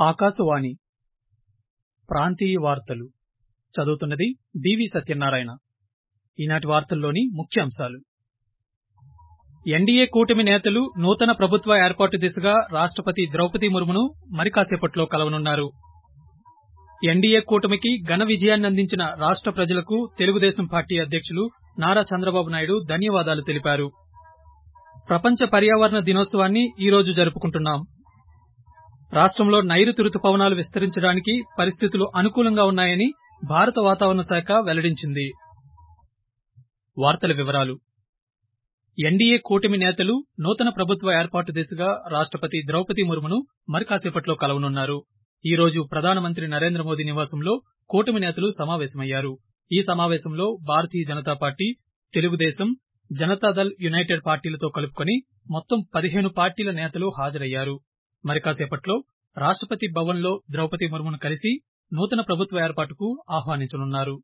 ఆకాశవాణి ప్రాంతీయ వార్తలు చదువుతున్నది డివి సత్యనారాయణ ఈనాటి వార్తల్లోని ముఖ్యాంశాలు ఎన్డీఏ కూటమి నేతలు నూతన ప్రభుత్వ ఏర్పాటు దిశగా రాష్టపతి ద్రౌపది ముర్మును మరి కాసేపట్లో కలవనున్నారు ఎన్డీఏ కూటమికి ఘన విజయాన్ని అందించిన రాష్ట ప్రజలకు తెలుగుదేశం పార్టీ అధ్యకులు నారా చంద్రబాబు నాయుడు ధన్యవాదాలు తెలిపారు ప్రపంచ పర్యావరణ దినోత్సవాన్ని ఈ రోజు జరుపుకుంటున్నాం రాష్టంలో నైరుతి రుతుపవనాలు విస్తరించడానికి పరిస్థితులు అనుకూలంగా ఉన్నాయని భారత వాతావరణ శాఖ వెల్లడించింది వార్తల వివరాలు ఎన్డీఏ కూటమి నేతలు నూతన ప్రభుత్వ ఏర్పాటు దిశగా రాష్టపతి ద్రౌపది ముర్మును మరి కాసేపట్లో కలవనున్నారు ఈ రోజు ప్రధానమంత్రి నరేంద్ర మోదీ నివాసంలో కూటమి నేతలు సమావేశమయ్యారు ఈ సమావేశంలో భారతీయ జనతా పార్టీ తెలుగుదేశం జనతాదళ్ యునైటెడ్ పార్టీలతో కలుపుకొని మొత్తం పదిహేను పార్టీల నేతలు హాజరయ్యారు మరి కాసేపట్లో రాష్టపతి భవన్ లో ద్రౌపది ముర్మును కలిసి నూతన ప్రభుత్వ ఏర్పాటుకు ఆహ్వానించనున్నారు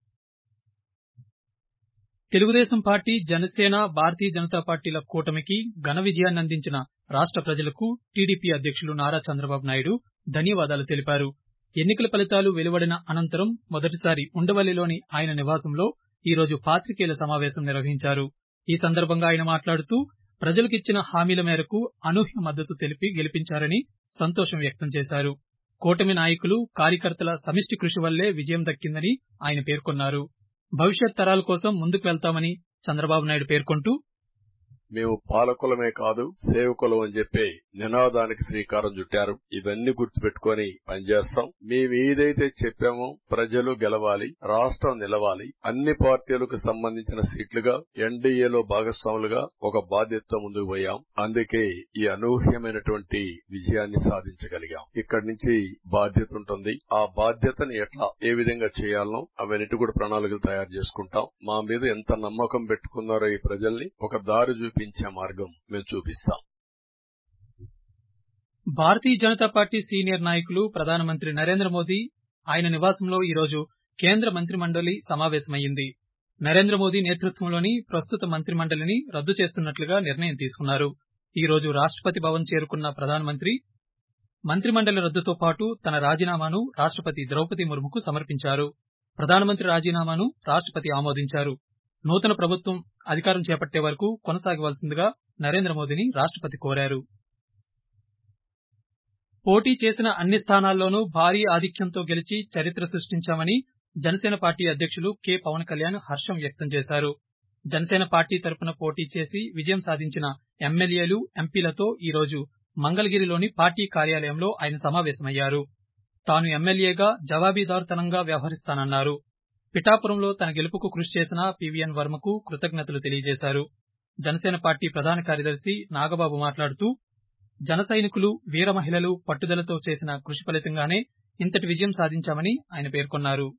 తెలుగుదేశం పార్టీ జనసేన భారతీయ జనతా పార్టీల కూటమికి ఘన విజయాన్ని అందించిన రాష్ట ప్రజలకు టీడీపీ అధ్యకులు నారా చంద్రబాబు నాయుడు ధన్యవాదాలు తెలిపారు ఎన్నికల ఫలితాలు వెలువడిన అనంతరం మొదటిసారి ఉండవల్లిలోని ఆయన నివాసంలో ఈ రోజు పాత్రికేయుల సమావేశం నిర్వహించారు ఈ సందర్భంగా ఆయన మాట్లాడుతూ ప్రజలకిచ్చిన హామీల మేరకు అనూహ్య మద్దతు తెలిపి గెలిపించారని సంతోషం వ్యక్తం చేశారు కూటమి నాయకులు కార్యకర్తల సమిష్టి కృషి వల్లే విజయం దక్కిందని ఆయన పేర్కొన్నారు భవిష్యత్ తరాల కోసం ముందుకు వెళ్తామని చంద్రబాబు నాయుడు పేర్కొంటూ మేము పాలకులమే కాదు సేవకులం అని చెప్పి నినాదానికి శ్రీకారం చుట్టారు ఇవన్నీ గుర్తుపెట్టుకుని పనిచేస్తాం మేము ఏదైతే చెప్పామో ప్రజలు గెలవాలి రాష్ట్రం నిలవాలి అన్ని పార్టీలకు సంబంధించిన సీట్లుగా ఎన్డీఏలో భాగస్వాములుగా ఒక బాధ్యతతో ముందుకు పోయాం అందుకే ఈ అనూహ్యమైనటువంటి విజయాన్ని సాధించగలిగాం ఇక్కడి నుంచి బాధ్యత ఉంటుంది ఆ బాధ్యతని ఎట్లా ఏ విధంగా చేయాలనో అవన్నిటి కూడా ప్రణాళికలు తయారు చేసుకుంటాం మా మీద ఎంత నమ్మకం పెట్టుకున్నారో ఈ ప్రజల్ని ఒక దారి చూపించే మార్గం మేము చూపిస్తాం భారతీయ జనతా పార్టీ సీనియర్ నాయకులు ప్రధానమంత్రి నరేంద్ర మోదీ ఆయన నివాసంలో ఈ రోజు కేంద్ర మంత్రి మండలి సమావేశమైంది నరేంద్ర మోదీ నేతృత్వంలోని ప్రస్తుత మంత్రి మండలిని రద్దు చేస్తున్నట్లుగా నిర్ణయం తీసుకున్నారు ఈ రోజు రాష్టపతి భవన్ చేరుకున్న ప్రధానమంత్రి మంత్రి మండలి రద్దుతో పాటు తన రాజీనామాను రాష్టపతి ద్రౌపది ముర్ముకు సమర్పించారు ప్రధానమంత్రి రాజీనామాను రాష్టపతి ఆమోదించారు నూతన ప్రభుత్వం అధికారం చేపట్టే వరకు కొనసాగవలసిందిగా నరేంద్ర మోదీని రాష్టపతి కోరారు పోటీ చేసిన అన్ని స్థానాల్లోనూ భారీ ఆధిక్యంతో గెలిచి చరిత్ర సృష్టించామని జనసేన పార్టీ అధ్యకులు కె పవన్ కళ్యాణ్ హర్షం వ్యక్తం చేశారు జనసేన పార్టీ తరపున పోటీ చేసి విజయం సాధించిన ఎమ్మెల్యేలు ఎంపీలతో ఈ రోజు మంగళగిరిలోని పార్టీ కార్యాలయంలో ఆయన సమావేశమయ్యారు తాను ఎమ్మెల్యేగా జవాబీదారుతనంగా వ్యవహరిస్తానన్నారు పిఠాపురంలో తన గెలుపుకు కృషి చేసిన పివిఎన్ వర్మకు కృతజ్ఞతలు తెలియజేశారు జనసేన పార్టీ ప్రధాన కార్యదర్శి నాగబాబు మాట్లాడుతూ జన సైనికులు వీర మహిళలు పట్టుదలతో చేసిన కృషి ఫలితంగానే ఇంతటి విజయం సాధించామని ఆయన పేర్కొన్నారు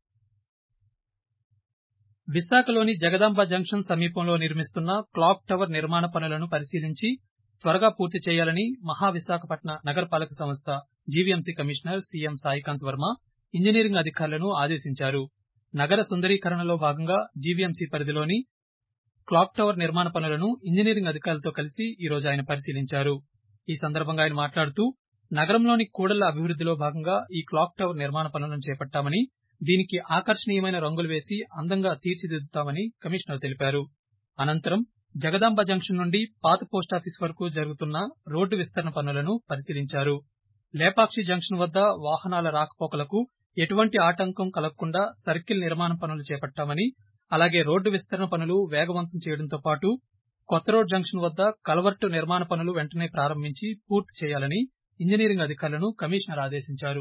విశాఖలోని జగదాంబ జంక్షన్ సమీపంలో నిర్మిస్తున్న క్లాక్ టవర్ నిర్మాణ పనులను పరిశీలించి త్వరగా పూర్తి చేయాలని మహావిశాఖపట్న నగరపాలక సంస్థ GVMC commissioner CM Saikanth Varma engineering అధికారులను ఆదేశించారు నగర సుందరీకరణలో భాగంగా జీవీఎంసీ పరిధిలోని క్లాక్ టవర్ నిర్మాణ పనులను ఇంజనీరింగ్ అధికారులతో కలిసి ఈ రోజు ఆయన పరిశీలించారు ఈ సందర్భంగా ఆయన మాట్లాడుతూ నగరంలోని కూడళ్ల అభివృద్దిలో భాగంగా ఈ క్లాక్ టవర్ నిర్మాణ పనులను చేపట్టామని దీనికి ఆకర్షణీయమైన రంగులు వేసి అందంగా తీర్చిదిద్దుతామని కమిషనర్ తెలిపారు అనంతరం జగదాంబ జంక్షన్ నుండి పాత పోస్టాఫీస్ వరకు జరుగుతున్న రోడ్డు విస్తరణ పనులను పరిశీలించారు లేపాక్షి జంక్షన్ వద్ద వాహనాల రాకపోకలకు ఎటువంటి ఆటంకం కలగకుండా సర్కిల్ నిర్మాణ పనులు చేపట్టామని అలాగే రోడ్డు విస్తరణ పనులు వేగవంతం చేయడంతో పాటు కొత్త రోడ్ జంక్షన్ వద్ద కలవర్టు నిర్మాణ పనులు వెంటనే ప్రారంభించి పూర్తి చేయాలని ఇంజనీరింగ్ అధికారులను కమిషనర్ ఆదేశించారు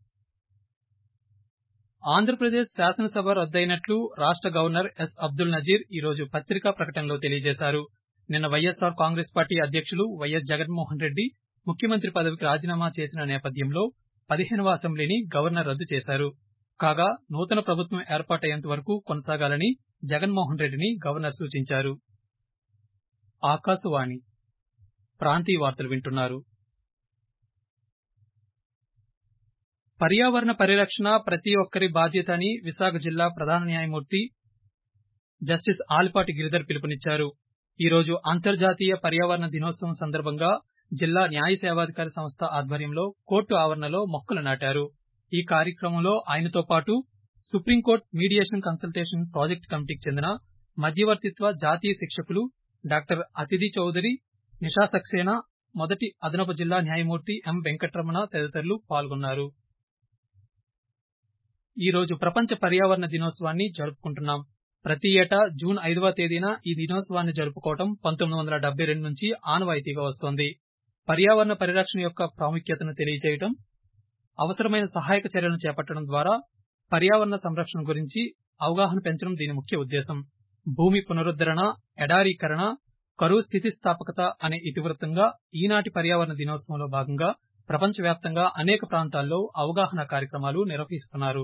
ఆంధ్రప్రదేశ్ శాసనసభ రద్దయినట్లు రాష్ట గవర్నర్ ఎస్ అబ్దుల్ నజీర్ ఈ రోజు పత్రికా ప్రకటనలో తెలియజేశారు నిన్న వైఎస్సార్ కాంగ్రెస్ పార్టీ అధ్యకులు వైఎస్ జగన్మోహన్ రెడ్డి ముఖ్యమంత్రి పదవికి రాజీనామా చేసిన నేపథ్యంలో పదిహేనవ అసెంబ్లీని గవర్నర్ రద్దు చేశారు కాగా నూతన ప్రభుత్వం ఏర్పాటయ్యేంత వరకు కొనసాగాలని జగన్మోహన్ రెడ్డిని గవర్నర్ సూచించారు ఆకాశవాణి ప్రాంతీయ వార్తలు వింటున్నారు పర్యావరణ పరిరక్షణ ప్రతి ఒక్కరి బాధ్యత అని విశాఖ జిల్లా ప్రధాన న్యాయమూర్తి జస్టిస్ ఆలిపాటి గిరిధర్ పిలుపునిచ్చారు ఈ రోజు అంతర్జాతీయ పర్యావరణ దినోత్సవం సందర్భంగా జిల్లా న్యాయ సేవాధికారి సంస్థ ఆధ్వర్యంలో కోర్టు ఆవరణలో మొక్కలు నాటారు ఈ కార్యక్రమంలో ఆయనతో పాటు సుప్రీంకోర్టు మీడియేషన్ కన్సల్టేషన్ ప్రాజెక్టు కమిటీకి చెందిన మధ్యవర్తిత్వ జాతీయ శిక్షకులు డాక్టర్ అతిథి చౌదరి నిషా సక్సేనా మొదటి అదనపు జిల్లా న్యాయమూర్తి ఎం వెంకటరమణ తదితరులు పాల్గొన్నారు ఈ రోజు ప్రపంచ పర్యావరణ దినోత్సవాన్ని జరుపుకుంటున్నాం ప్రతి ఏటా జూన్ ఐదవ తేదీన ఈ దినోత్సవాన్ని జరుపుకోవడం పంతొమ్మిది వందల డెబ్బై రెండు నుంచి ఆనవాయితీగా వస్తోంది పర్యావరణ పరిరక్షణ యొక్క ప్రాముఖ్యతను తెలియజేయడం అవసరమైన సహాయక చర్యలను చేపట్టడం ద్వారా పర్యావరణ సంరక్షణ గురించి అవగాహన పెంచడం దీని ముఖ్య ఉద్దేశం భూమి పునరుద్ధరణ ఎడారీకరణ కరువు స్థితిస్థాపకత అనే ఇతివృత్తంగా ఈనాటి పర్యావరణ దినోత్సవంలో భాగంగా ప్రపంచవ్యాప్తంగా అనేక ప్రాంతాల్లో అవగాహన కార్యక్రమాలు నిర్వహిస్తున్నారు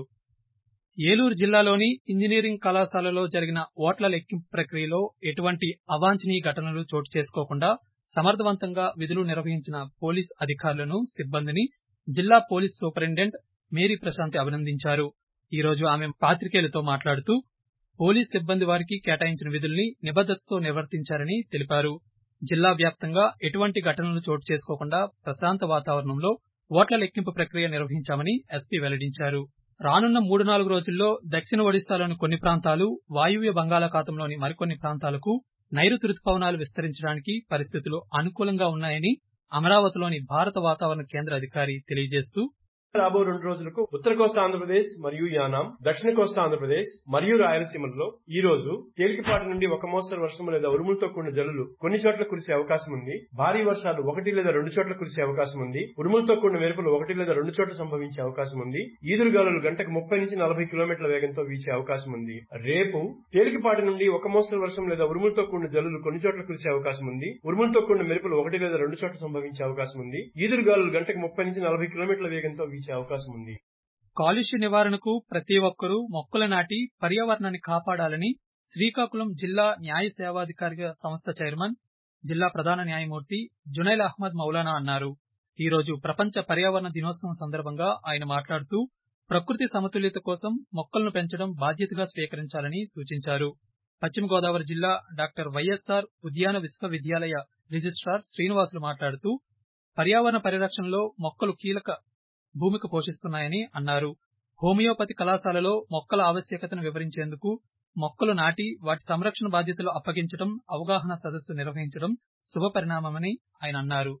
ఏలూరు జిల్లాలోని ఇంజనీరింగ్ కళాశాలలో జరిగిన ఓట్ల లెక్కింపు ప్రక్రియలో ఎటువంటి అవాంఛనీయ ఘటనలు చోటు చేసుకోకుండా సమర్థవంతంగా విధులు నిర్వహించిన పోలీస్ అధికారులను సిబ్బందిని జిల్లా పోలీస్ సూపరింటెండెంట్ మేరీ ప్రశాంతి అభినందించారు ఈ రోజు ఆమె పాత్రికేయులతో మాట్లాడుతూ పోలీస్ సిబ్బంది వారికి కేటాయించిన విధుల్ని నిబద్దతతో నిర్వర్తించారని తెలిపారు జిల్లా వ్యాప్తంగా ఎటువంటి ఘటనలు చోటు చేసుకోకుండా ప్రశాంత వాతావరణంలో ఓట్ల లెక్కింపు ప్రక్రియ నిర్వహించామని ఎస్పీ వెల్లడించారు రానున్న మూడు నాలుగు రోజుల్లో దక్షిణ ఒడిశాలోని కొన్ని ప్రాంతాలు వాయువ్య బంగాళాఖాతంలోని మరికొన్ని ప్రాంతాలకు నైరుతి రుతుపవనాలు విస్తరించడానికి పరిస్థితులు అనుకూలంగా ఉన్నాయని అమరావతిలోని భారత వాతావరణ కేంద్ర అధికారి తెలియజేస్తూ రాబో రెండు రోజులకు ఉత్తర కోస్తా ఆంధ్రప్రదేశ్ మరియు యానాం దక్షిణ కోస్తా ఆంధ్రప్రదేశ్ మరియు రాయలసీమల్లో ఈ రోజు తేలికపాటి నుండి ఒక మోస్తరు వర్షం లేదా ఉరుములతో కూడిన జల్లులు కొన్ని చోట్ల కురిసే అవకాశం ఉంది భారీ వర్షాలు ఒకటి లేదా రెండు చోట్ల కురిసే అవకాశం ఉంది ఉరుములతో కూడిన మెరుపులు ఒకటి లేదా రెండు చోట్ల సంభవించే అవకాశం ఉంది ఈదురుగాలులు గంటకు ముప్పై నుంచి నలభై కిలోమీటర్ల వేగంతో వీచే అవకాశం ఉంది రేపు తేలికపాటి నుండి ఒక మోస్తరు వర్షం లేదా ఉరుములతో కూడిన జల్లులు కొన్ని చోట్ల కురిసే అవకాశం ఉంది ఉరుములతో కూడిన మెరుపులు ఒకటి లేదా రెండు చోట్ల సంభవించే అవకాశం ఉంది ఈదురుగాలులు గంటకు ముప్పై నుంచి నలభై కిలోమీటర్ల వేగంతో వీచే అవకాశం ఉంది కాలుష్య నివారణకు ప్రతి ఒక్కరూ మొక్కలు నాటి పర్యావరణాన్ని కాపాడాలని శ్రీకాకుళం జిల్లా న్యాయ సేవాధికారి సంస్థ చైర్మన్ జిల్లా ప్రధాన న్యాయమూర్తి జునైల్ అహ్మద్ మౌలానా అన్నారు ఈ రోజు ప్రపంచ పర్యావరణ దినోత్సవం సందర్భంగా ఆయన మాట్లాడుతూ ప్రకృతి సమతుల్యత కోసం మొక్కలను పెంచడం బాధ్యతగా స్వీకరించాలని సూచించారు పశ్చిమ గోదావరి జిల్లా డాక్టర్ వైఎస్ఆర్ ఉద్యాన విశ్వవిద్యాలయ రిజిస్ట్రార్ శ్రీనివాసులు మాట్లాడుతూ పర్యావరణ పరిరక్షణలో మొక్కలు కీలక భూమిక పోషిస్తున్నాయని అన్నారు హోమియోపతి కళాశాలలో మొక్కల ఆవశ్యకతను వివరించేందుకు మొక్కలు నాటి వాటి సంరక్షణ బాధ్యతలు అప్పగించడం అవగాహన సదస్సు నిర్వహించడం శుభపరిణామమని ఆయన అన్నారు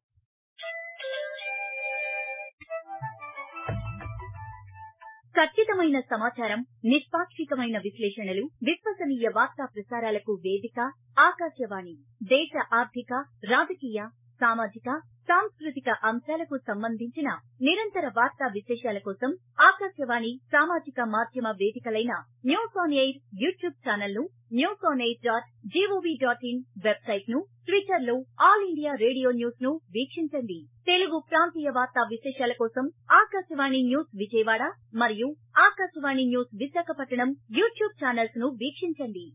ఖచ్చితమైన సమాచారం నిష్పాక్షికమైన విశ్లేషణలు విశ్వసనీయ వార్తా ప్రసారాలకు వేదిక ఆకాశవాణి దేశ ఆర్థిక రాజకీయ సామాజిక సాంస్కృతిక అంశాలకు సంబంధించిన నిరంతర వార్తా విశేషాల కోసం ఆకాశవాణి సామాజిక మాధ్యమ వేదికలైన news on air YouTube channel ను news on air dot gov dot in website ను ట్విట్టర్ లో ఆల్ ఇండియా రేడియో న్యూస్ ను వీక్షించండి తెలుగు ప్రాంతీయ వార్తా విశేషాల కోసం ఆకాశవాణి న్యూస్ విజయవాడ మరియు Akashvani news Visakhapatnam YouTube channels ను వీక్షించండి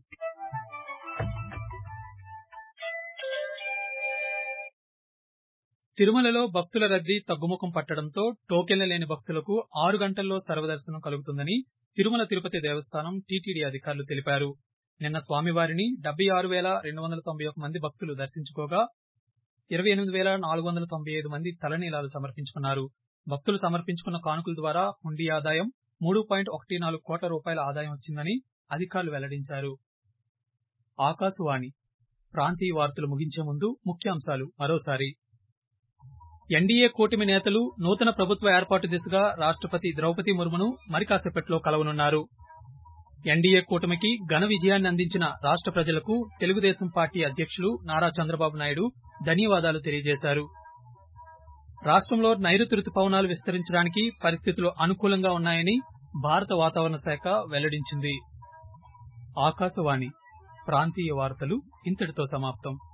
తిరుమలలో భక్తుల రద్దీ తగ్గుముఖం పట్టడంతో టోకెన్లు లేని భక్తులకు ఆరు గంటల్లో సర్వదర్శనం కలుగుతుందని తిరుమల తిరుపతి దేవస్థానం టీటీడీ అధికారులు తెలిపారు నిన్న స్వామివారిని డెబ్బై ఆరు వేల రెండు వందల తొంభై ఒక మంది భక్తులు దర్శించుకోగా ఇరవై ఎనిమిది వేల నాలుగు వందల తొంభై ఐదు మంది తలనీలాలు సమర్పించుకున్నారు భక్తులు సమర్పించుకున్న కానుకల ద్వారా హుండీ ఆదాయం మూడు పాయింట్ ఒకటి నాలుగు కోట్ల రూపాయల ఆదాయం వచ్చిందని అధికారులు వెల్లడించారు ఆకాశవాణి ప్రాంతీయ వార్తలు ముగించే ముందు ముఖ్యాంశాలు మరోసారి ఎన్డీఏ కూటమి నేతలు నూతన ప్రభుత్వ ఏర్పాటు దిశగా రాష్ట్రపతి ద్రౌపది ముర్మును మరికాసేపట్లో కలవనున్నారు ఎన్డీఏ కూటమికి ఘన విజయాన్ని అందించిన రాష్ట్ర ప్రజలకు తెలుగుదేశం పార్టీ అధ్యక్షులు నారా చంద్రబాబు నాయుడు ధన్యవాదాలు తెలియజేశారు రాష్ట్రంలో నైరుతి రుతుపవనాలు విస్తరించడానికి పరిస్థితులు అనుకూలంగా ఉన్నాయని భారత వాతావరణ శాఖ వెల్లడించింది ఆకాశవాణి ప్రాంతీయ వార్తలు ఇంతటితో సమాప్తం